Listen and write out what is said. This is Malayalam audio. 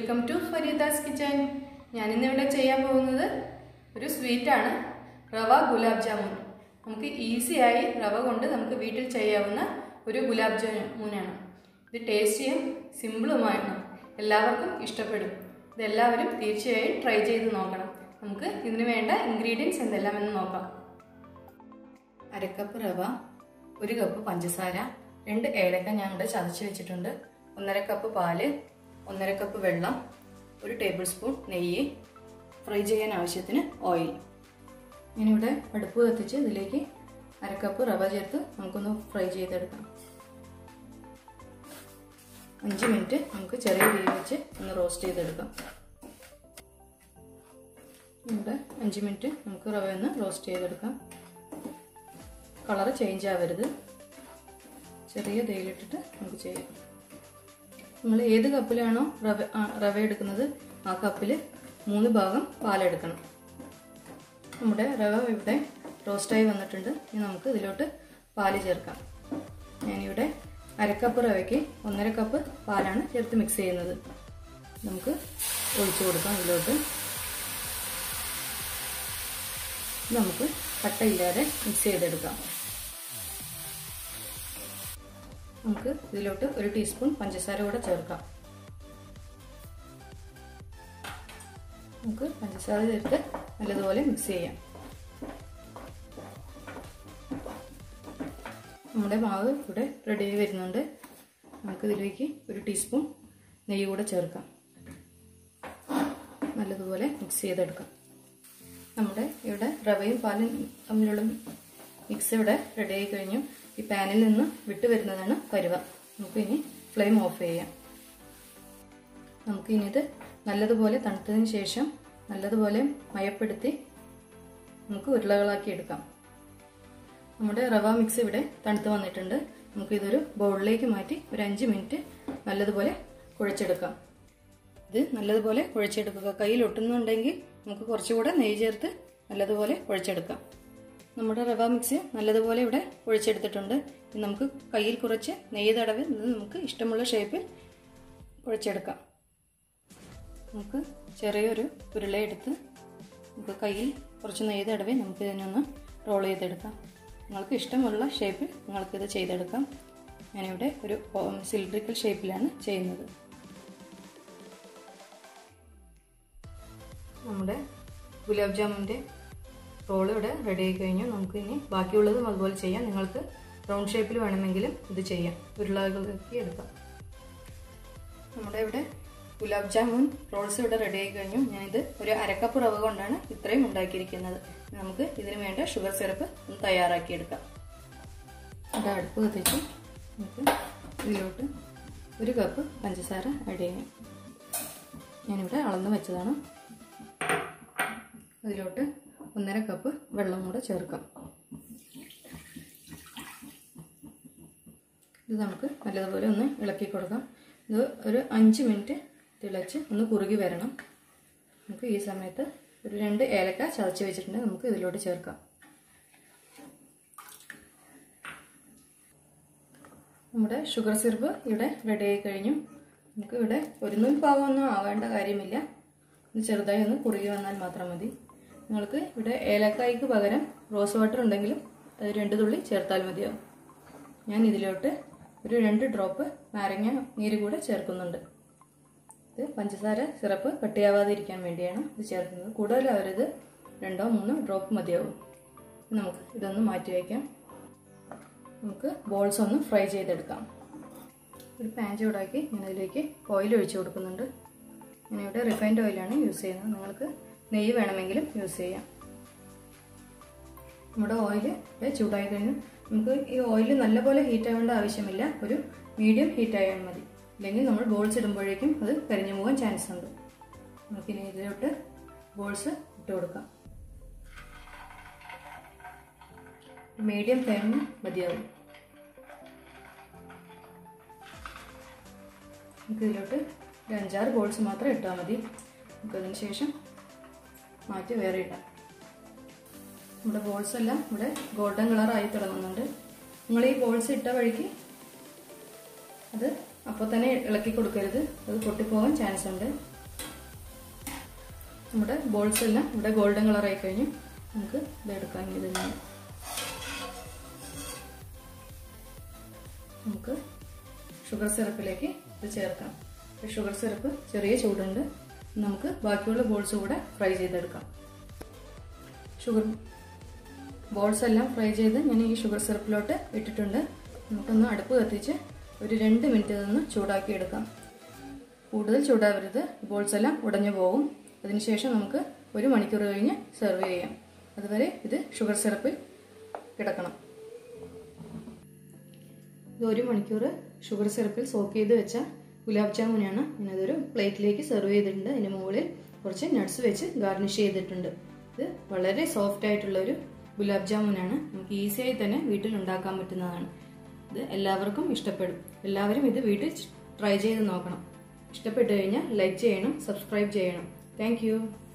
വെൽക്കം ടു ഫരീദാസ് കിച്ചൻ ഞാനിന്നിവിടെ ചെയ്യാൻ പോകുന്നത് ഒരു സ്വീറ്റാണ് റവ ഗുലാബ് ജാമുൻ നമുക്ക് ഈസിയായി റവ കൊണ്ട് നമുക്ക് വീട്ടിൽ ചെയ്യാവുന്ന ഒരു ഗുലാബ് ജാമുനാണ് ഇത് ടേസ്റ്റിയും സിമ്പിളുമാണ് എല്ലാവർക്കും ഇഷ്ടപ്പെടും ഇതെല്ലാവരും തീർച്ചയായും ട്രൈ ചെയ്ത് നോക്കണം നമുക്ക് ഇതിന് വേണ്ട ഇൻഗ്രീഡിയൻസ് എന്തെല്ലാമെന്ന് നോക്കാം അരക്കപ്പ് റവ ഒരു കപ്പ് പഞ്ചസാര രണ്ട് ഏലക്ക ഞാൻ ഇവിടെ ചതച്ച് വെച്ചിട്ടുണ്ട് ഒന്നര കപ്പ് പാല് ഒന്നര കപ്പ് വെള്ളം ഒരു ടേബിൾ സ്പൂൺ നെയ്യ് ഫ്രൈ ചെയ്യാൻ ആവശ്യത്തിന് ഓയിൽ ഞാനിവിടെ അടുപ്പ് കത്തിച്ച് ഇതിലേക്ക് അരക്കപ്പ് റവ ചേർത്ത് നമുക്കൊന്ന് ഫ്രൈ ചെയ്തെടുക്കാം അഞ്ച് മിനിറ്റ് നമുക്ക് ചെറിയ തീ വെച്ച് ഒന്ന് റോസ്റ്റ് ചെയ്തെടുക്കാം ഇവിടെ അഞ്ച് മിനിറ്റ് നമുക്ക് റവ ഒന്ന് റോസ്റ്റ് ചെയ്തെടുക്കാം കളർ ചേഞ്ച് ആവരുത് ചെറിയ തേയിലിട്ടിട്ട് നമുക്ക് ചെയ്യാം നമ്മൾ ഏത് കപ്പിലാണോ റവ റവ എടുക്കുന്നത് ആ കപ്പിൽ മൂന്ന് ഭാഗം പാലെടുക്കണം നമ്മുടെ റവ ഇവിടെ റോസ്റ്റായി വന്നിട്ടുണ്ട് ഇനി നമുക്ക് ഇതിലോട്ട് പാല് ചേർക്കാം ഞാനിവിടെ അരക്കപ്പ് റവയ്ക്ക് ഒന്നര കപ്പ് പാലാണ് ചേർത്ത് മിക്സ് ചെയ്യുന്നത് നമുക്ക് ഒഴിച്ചു കൊടുക്കാം ഇതിലോട്ട് നമുക്ക് കട്ടയില്ലാതെ മിക്സ് ചെയ്തെടുക്കാം നമുക്ക് ഇതിലോട്ട് ഒരു ടീസ്പൂൺ പഞ്ചസാര കൂടെ ചേർക്കാം നമുക്ക് പഞ്ചസാര ചേർത്ത് നല്ലതുപോലെ മിക്സ് ചെയ്യാം നമ്മുടെ മാവ് ഇവിടെ റെഡി ആയി വരുന്നുണ്ട് നമുക്ക് ഇതിലേക്ക് ഒരു ടീസ്പൂൺ നെയ്യ് കൂടെ ചേർക്കാം നല്ലതുപോലെ മിക്സ് ചെയ്തെടുക്കാം നമ്മുടെ ഇവിടെ റവയും പാലും തമ്മിലുള്ള മിക്സ് ഇവിടെ റെഡി ആയി കഴിഞ്ഞു ഈ പാനിൽ നിന്ന് വിട്ടു വരുന്നതാണ് പരുവ നമുക്ക് ഇനി ഫ്ലെയിം ഓഫ് ചെയ്യാം നമുക്ക് ഇനി ഇത് നല്ലതുപോലെ തണുത്തതിന് ശേഷം നല്ലതുപോലെ മയപ്പെടുത്തി നമുക്ക് ഉരുളകളാക്കി എടുക്കാം നമ്മുടെ റവ മിക്സ് ഇവിടെ തണുത്ത് വന്നിട്ടുണ്ട് നമുക്ക് ഇതൊരു ബൗളിലേക്ക് മാറ്റി ഒരു അഞ്ച് മിനിറ്റ് നല്ലതുപോലെ കുഴച്ചെടുക്കാം ഇത് നല്ലതുപോലെ കുഴച്ചെടുക്കുക കയ്യിൽ ഒട്ടുന്നുണ്ടെങ്കിൽ നമുക്ക് കുറച്ചുകൂടെ നെയ്യ് ചേർത്ത് നല്ലതുപോലെ കുഴച്ചെടുക്കാം നമ്മുടെ റവ മിക്സ് നല്ലതുപോലെ ഇവിടെ കുഴച്ചെടുത്തിട്ടുണ്ട് നമുക്ക് കയ്യിൽ കുറച്ച് നെയ്യ് തടവി ഇത് നമുക്ക് ഇഷ്ടമുള്ള ഷേപ്പിൽ കുഴച്ചെടുക്കാം നമുക്ക് ചെറിയൊരു ഉരുളയെടുത്ത് നമുക്ക് കയ്യിൽ കുറച്ച് നെയ്യ് തടവി നമുക്ക് ഇതിനൊന്ന് റോൾ ചെയ്തെടുക്കാം നിങ്ങൾക്ക് ഇഷ്ടമുള്ള ഷേപ്പിൽ നിങ്ങൾക്കിത് ചെയ്തെടുക്കാം ഞാനിവിടെ ഒരു സിലിണ്ടറിക്കൽ ഷേപ്പിലാണ് ചെയ്യുന്നത് നമ്മുടെ ഗുലാബ് ജാമുൻ്റെ റോൾ ഇവിടെ റെഡി ആയി കഴിഞ്ഞു നമുക്ക് ഇനി ബാക്കിയുള്ളതും അതുപോലെ ചെയ്യാം നിങ്ങൾക്ക് റൗണ്ട് ഷേപ്പിൽ വേണമെങ്കിലും ഇത് ചെയ്യാം ഉരുളകളാക്കി എടുക്കാം നമ്മുടെ ഇവിടെ ഗുലാബ് ജാമുൻ റോൾസ് ഇവിടെ റെഡി ആയി കഴിഞ്ഞു ഞാനിത് ഒരു അരക്കപ്പ് റവ കൊണ്ടാണ് ഇത്രയും ഉണ്ടാക്കിയിരിക്കുന്നത് നമുക്ക് ഇതിന് വേണ്ട ഷുഗർ സിറപ്പ് ഒന്ന് തയ്യാറാക്കിയെടുക്കാം അത് അടുപ്പ് കത്തിച്ച് നമുക്ക് ഇതിലോട്ട് ഒരു കപ്പ് പഞ്ചസാര ആഡ് ചെയ്യാം ഞാനിവിടെ അളന്ന് വെച്ചതാണ് അതിലോട്ട് ഒന്നര കപ്പ് വെള്ളം കൂടെ ചേർക്കാം ഇത് നമുക്ക് നല്ലതുപോലെ ഒന്ന് ഇളക്കി കൊടുക്കാം ഇത് ഒരു അഞ്ച് മിനിറ്റ് തിളച്ച് ഒന്ന് കുറുകി വരണം നമുക്ക് ഈ സമയത്ത് ഒരു രണ്ട് ഏലക്ക ചതച്ച് വെച്ചിട്ടുണ്ട് നമുക്ക് ഇതിലോട്ട് ചേർക്കാം നമ്മുടെ ഷുഗർ സിറപ്പ് ഇവിടെ റെഡി ആയി കഴിഞ്ഞു നമുക്ക് ഇവിടെ ഒരു നൂൽ പാവമൊന്നും ആവേണ്ട കാര്യമില്ല ഇത് ചെറുതായി ഒന്ന് കുറുകി വന്നാൽ മാത്രം മതി നിങ്ങൾക്ക് ഇവിടെ ഏലക്കായ്ക്ക് പകരം റോസ് വാട്ടർ ഉണ്ടെങ്കിലും അത് രണ്ട് തുള്ളി ചേർത്താൽ മതിയാവും ഞാൻ ഇതിലോട്ട് ഒരു രണ്ട് ഡ്രോപ്പ് നാരങ്ങ നീര് കൂടെ ചേർക്കുന്നുണ്ട് ഇത് പഞ്ചസാര സിറപ്പ് കട്ടിയാവാതിരിക്കാൻ വേണ്ടിയാണ് ഇത് ചേർക്കുന്നത് കൂടുതലാവരുത് രണ്ടോ മൂന്നോ ഡ്രോപ്പ് മതിയാവും നമുക്ക് ഇതൊന്ന് മാറ്റി വയ്ക്കാം നമുക്ക് ബോൾസ് ഒന്ന് ഫ്രൈ ചെയ്തെടുക്കാം ഒരു പാൻ ചൂടാക്കി ഞാൻ അതിലേക്ക് ഓയിൽ ഒഴിച്ചു കൊടുക്കുന്നുണ്ട് ഞാനിവിടെ റിഫൈൻഡ് ഓയിലാണ് യൂസ് ചെയ്യുന്നത് നിങ്ങൾക്ക് നെയ്യ് വേണമെങ്കിലും യൂസ് ചെയ്യാം നമ്മുടെ ഓയിൽ ചൂടായി കഴിഞ്ഞു നമുക്ക് ഈ ഓയിൽ നല്ലപോലെ ഹീറ്റ് ആവേണ്ട ആവശ്യമില്ല ഒരു മീഡിയം ഹീറ്റ് ആയാൽ മതി അല്ലെങ്കിൽ നമ്മൾ ബോൾസ് ഇടുമ്പോഴേക്കും അത് കരിഞ്ഞു പോകാൻ ചാൻസ് ഉണ്ട് നമുക്കിനി ഇതിലോട്ട് ബോൾസ് ഇട്ട് കൊടുക്കാം മീഡിയം ഫ്ലെയിമിന് മതിയാവും നമുക്ക് ഇതിലോട്ട് ഒരു അഞ്ചാറ് ബോൾസ് മാത്രം ഇട്ടാൽ മതി നമുക്കതിന് ശേഷം മാറ്റി വേറെ ഇടാം നമ്മുടെ ബോൾസ് എല്ലാം ഇവിടെ ഗോൾഡൻ കളറായി തുടങ്ങുന്നുണ്ട് നിങ്ങൾ ഈ ബോൾസ് ഇട്ട വഴിക്ക് അത് അപ്പോൾ തന്നെ ഇളക്കി കൊടുക്കരുത് അത് പൊട്ടിപ്പോകാൻ ചാൻസ് ഉണ്ട് നമ്മുടെ ബോൾസ് എല്ലാം ഇവിടെ ഗോൾഡൻ കളറായി കഴിഞ്ഞു നമുക്ക് ഇത് എടുക്കാം ഇനി ഇതിൽ നിന്ന് നമുക്ക് ഷുഗർ സിറപ്പിലേക്ക് ഇത് ചേർക്കാം ഷുഗർ സിറപ്പ് ചെറിയ ചൂടുണ്ട് നമുക്ക് ബാക്കിയുള്ള ബോൾസ് കൂടെ ഫ്രൈ ചെയ്തെടുക്കാം ഷുഗർ ബോൾസ് എല്ലാം ഫ്രൈ ചെയ്ത് ഞാൻ ഈ ഷുഗർ സിറപ്പിലോട്ട് ഇട്ടിട്ടുണ്ട് നമുക്കൊന്ന് അടുപ്പ് കത്തിച്ച് ഒരു രണ്ട് മിനിറ്റ് നിന്ന് ചൂടാക്കി എടുക്കാം കൂടുതൽ ചൂടാവരുത് ബോൾസ് എല്ലാം ഉടഞ്ഞു പോകും അതിനുശേഷം നമുക്ക് ഒരു മണിക്കൂർ കഴിഞ്ഞ് സെർവ് ചെയ്യാം അതുവരെ ഇത് ഷുഗർ സിറപ്പിൽ കിടക്കണം ഇത് ഒരു മണിക്കൂർ ഷുഗർ സിറപ്പിൽ സോക്ക് ചെയ്ത് വെച്ച ഗുലാബ് ജാമുനാണ് ഞാനതൊരു പ്ലേറ്റിലേക്ക് സെർവ് ചെയ്തിട്ടുണ്ട് അതിന് മുകളിൽ കുറച്ച് നട്ട്സ് വെച്ച് ഗാർണിഷ് ചെയ്തിട്ടുണ്ട് ഇത് വളരെ സോഫ്റ്റ് ആയിട്ടുള്ള ഒരു ഗുലാബ് ജാമുനാണ് നമുക്ക് ഈസിയായി തന്നെ വീട്ടിൽ ഉണ്ടാക്കാൻ പറ്റുന്നതാണ് ഇത് എല്ലാവർക്കും ഇഷ്ടപ്പെടും എല്ലാവരും ഇത് വീട്ടിൽ ട്രൈ ചെയ്ത് നോക്കണം ഇഷ്ടപ്പെട്ടു കഴിഞ്ഞാൽ ലൈക്ക് ചെയ്യണം സബ്സ്ക്രൈബ് ചെയ്യണം താങ്ക്